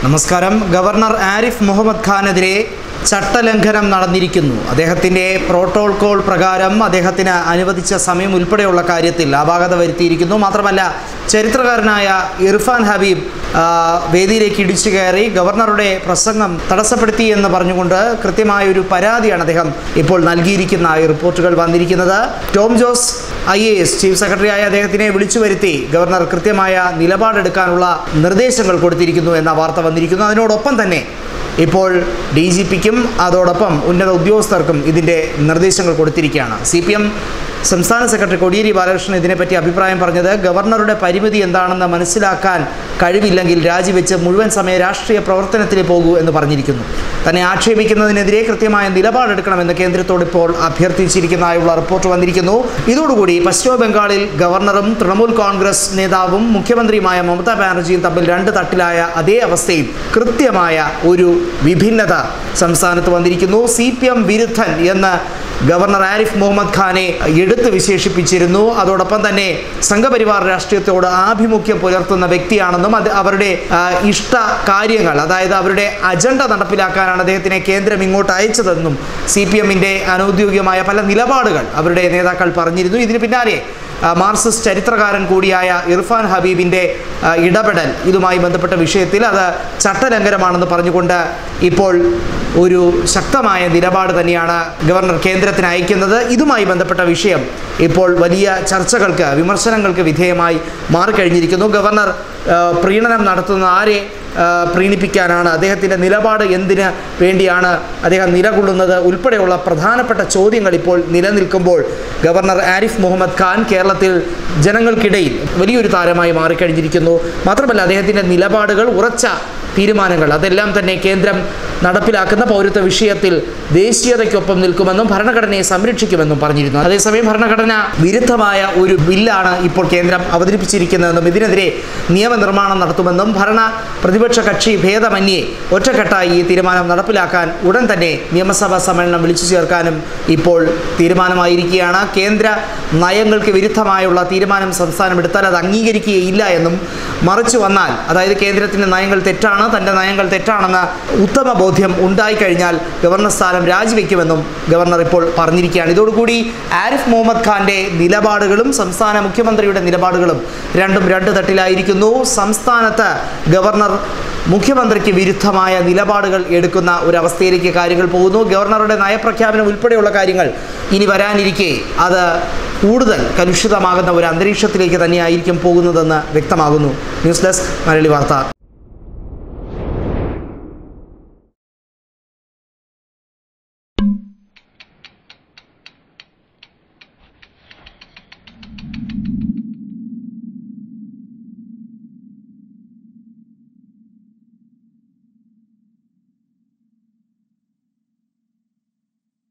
നമസ്കാരം ഗവർണർ ആരിഫ് മുഹമ്മദ് ഖാനെതിരെ ചട്ടലംഘനം നടന്നിരിക്കുന്നു അദ്ദേഹത്തിൻ്റെ പ്രോട്ടോകോൾ പ്രകാരം അദ്ദേഹത്തിന് അനുവദിച്ച സമയം ഉൾപ്പെടെയുള്ള കാര്യത്തിൽ അപാകത വരുത്തിയിരിക്കുന്നു മാത്രമല്ല ചരിത്രകാരനായ ഇർഫാൻ ഹബീബ് ആ, വേദിയിലേക്ക് ഇടിച്ചു കയറി ഗവർണറുടെ പ്രസംഗം തടസ്സപ്പെടുത്തി എന്ന് പറഞ്ഞുകൊണ്ട് കൃത്യമായ ഒരു പരാതിയാണ് അദ്ദേഹം ഇപ്പോൾ നൽകിയിരിക്കുന്ന ഈ റിപ്പോർട്ടുകൾ വന്നിരിക്കുന്നത് Tom Jose I A S chief സെക്രട്ടറിയായ അദ്ദേഹത്തിനെ വിളിച്ചു വരുത്തി ഗവർണർ കൃത്യമായ നിലപാടെടുക്കാനുള്ള നിർദ്ദേശങ്ങൾ കൊടുത്തിരിക്കുന്നു എന്ന വാർത്ത വന്നിരിക്കുന്നു അതിനോടൊപ്പം തന്നെ ഇപ്പോൾ ഡി ജി പിക്കും അതോടൊപ്പം ഉന്നത ഉദ്യോഗസ്ഥർക്കും ഇതിൻ്റെ നിർദ്ദേശങ്ങൾ കൊടുത്തിരിക്കുകയാണ് സി പി എം സംസ്ഥാന സെക്രട്ടറി കോടിയേരി ബാലകൃഷ്ണൻ ഇതിനെപ്പറ്റി അഭിപ്രായം പറഞ്ഞത് ഗവർണറുടെ പരിമിതി എന്താണെന്ന് മനസ്സിലാക്കാൻ കഴിവില്ലെങ്കിൽ രാജിവെച്ച് മുഴുവൻ സമയ രാഷ്ട്രീയ പ്രവർത്തനത്തിൽ പോകൂ എന്ന് പറഞ്ഞിരിക്കുന്നു തന്നെ ആക്ഷേപിക്കുന്നതിനെതിരെ കൃത്യമായ നിലപാടെടുക്കണമെന്ന് കേന്ദ്രത്തോട് ഇപ്പോൾ അഭ്യർത്ഥിച്ചിരിക്കുന്നതായുള്ള റിപ്പോർട്ട് വന്നിരിക്കുന്നു ഇതോടുകൂടി പശ്ചിമ ബംഗാളിൽ ഗവർണറും തൃണമൂൽ കോൺഗ്രസ് നേതാവും മുഖ്യമന്ത്രിയുമായ മമതാ ബാനർജിയും തമ്മിൽ രണ്ട് തട്ടിലായ അതേ അവസ്ഥയിൽ കൃത്യമായ ഒരു വിഭിന്നത സംസ്ഥാനത്ത് വന്നിരിക്കുന്നു സി പി എം വിരുദ്ധൻ എന്ന് ഗവർണർ ആരിഫ് മുഹമ്മദ് ഖാനെ എടുത്തു വിശേഷിപ്പിച്ചിരുന്നു അതോടൊപ്പം തന്നെ സംഘപരിവാർ രാഷ്ട്രീയത്തോട് ആഭിമുഖ്യം പുലർത്തുന്ന വ്യക്തിയാണെന്നും അത് അവരുടെ ആ, ഇഷ്ട കാര്യങ്ങൾ അതായത് അവരുടെ അജണ്ട നടപ്പിലാക്കാനാണ് അദ്ദേഹത്തിനെ കേന്ദ്രം ഇങ്ങോട്ട് അയച്ചതെന്നും സി പി എമ്മിൻ്റെ അനൗദ്യോഗികമായ പല നിലപാടുകൾ അവരുടെ നേതാക്കൾ പറഞ്ഞിരുന്നു ഇതിന് പിന്നാലെ ആ, മാർക്സിസ്റ്റ് ചരിത്രകാരൻ കൂടിയായ ഇർഫാൻ ഹബീബിൻ്റെ ആ, ഇടപെടൽ ഇതുമായി ബന്ധപ്പെട്ട വിഷയത്തിൽ അത് ചട്ടലംഘനമാണെന്ന് പറഞ്ഞുകൊണ്ട് ഇപ്പോൾ ഒരു ശക്തമായ നിലപാട് തന്നെയാണ് ഗവർണർ കേന്ദ്രത്തിന് അയക്കുന്നത് ഇതുമായി ബന്ധപ്പെട്ട വിഷയം ഇപ്പോൾ വലിയ ചർച്ചകൾക്ക് വിമർശനങ്ങൾക്ക് വിധേയമായി മാറിക്കഴിഞ്ഞിരിക്കുന്നു ഗവർണർ ആ, പ്രീണനം നടത്തുന്ന ആരെ ആ, പ്രീണിപ്പിക്കാനാണ് അദ്ദേഹത്തിൻ്റെ നിലപാട് എന്തിന് വേണ്ടിയാണ് അദ്ദേഹം നിലകൊള്ളുന്നത് ഉൾപ്പെടെയുള്ള പ്രധാനപ്പെട്ട ചോദ്യങ്ങൾ ഇപ്പോൾ നിലനിൽക്കുമ്പോൾ ഗവർണർ ആരിഫ് മുഹമ്മദ് ഖാൻ കേരളത്തിൽ ജനങ്ങൾക്കിടയിൽ വലിയൊരു താരമായി മാറിക്കഴിഞ്ഞിരിക്കുന്നു മാത്രമല്ല അദ്ദേഹത്തിൻ്റെ നിലപാടുകൾ ഉറച്ച തീരുമാനങ്ങൾ അതെല്ലാം തന്നെ കേന്ദ്രം നടപ്പിലാക്കുന്ന പൗരത്വ വിഷയത്തിൽ ദേശീയതയ്ക്കൊപ്പം നിൽക്കുമെന്നും ഭരണഘടനയെ സംരക്ഷിക്കുമെന്നും പറഞ്ഞിരുന്നു അതേസമയം ഭരണഘടന വിരുദ്ധമായ ഒരു ബില്ലാണ് ഇപ്പോൾ കേന്ദ്രം അവതരിപ്പിച്ചിരിക്കുന്നതെന്നും ഇതിനെതിരെ നിയമനിർമ്മാണം നടത്തുമെന്നും ഭരണ പ്രതിപക്ഷ കക്ഷി ഭേദമന്യേ ഒറ്റക്കെട്ടായി ഈ തീരുമാനം നടപ്പിലാക്കാൻ ഉടൻ തന്നെ നിയമസഭാ സമ്മേളനം വിളിച്ചു ചേർക്കാനും ഇപ്പോൾ തീരുമാനമായിരിക്കുകയാണ് കേന്ദ്ര നയങ്ങൾക്ക് വിരുദ്ധമായുള്ള തീരുമാനം സംസ്ഥാനം എടുത്താൽ അത് അംഗീകരിക്കുകയില്ല എന്നും മറിച്ചു വന്നാൽ അതായത് കേന്ദ്രത്തിൻ്റെ നയങ്ങൾ തെറ്റാണ് തൻ്റെ നയങ്ങൾ തെറ്റാണെന്ന് ഉത്തമ ബോധ്യം ഉണ്ടായിക്കഴിഞ്ഞാൽ ഗവർണർ സ്ഥാനം രാജിവെക്കുമെന്നും ഗവർണർ ഇപ്പോൾ പറഞ്ഞിരിക്കുകയാണ് ഇതോടുകൂടി ആരിഫ് മുഹമ്മദ് ഖാൻ്റെ നിലപാടുകളും സംസ്ഥാന മുഖ്യമന്ത്രിയുടെ നിലപാടുകളും രണ്ടും രണ്ട് തട്ടിലായിരിക്കുന്നു സംസ്ഥാനത്ത് ഗവർണർ മുഖ്യമന്ത്രിക്ക് വിരുദ്ധമായ നിലപാടുകൾ എടുക്കുന്ന ഒരവസ്ഥയിലേക്ക് കാര്യങ്ങൾ പോകുന്നു ഗവർണറുടെ നയപ്രഖ്യാപനം ഉൾപ്പെടെയുള്ള കാര്യങ്ങൾ ഇനി വരാനിരിക്കെ അത് കൂടുതൽ കലുഷിതമാകുന്ന ഒരു അന്തരീക്ഷത്തിലേക്ക് തന്നെയായിരിക്കും പോകുന്നതെന്ന് വ്യക്തമാകുന്നു ന്യൂസ് ഡെസ്ക് മലയാളി വാർത്ത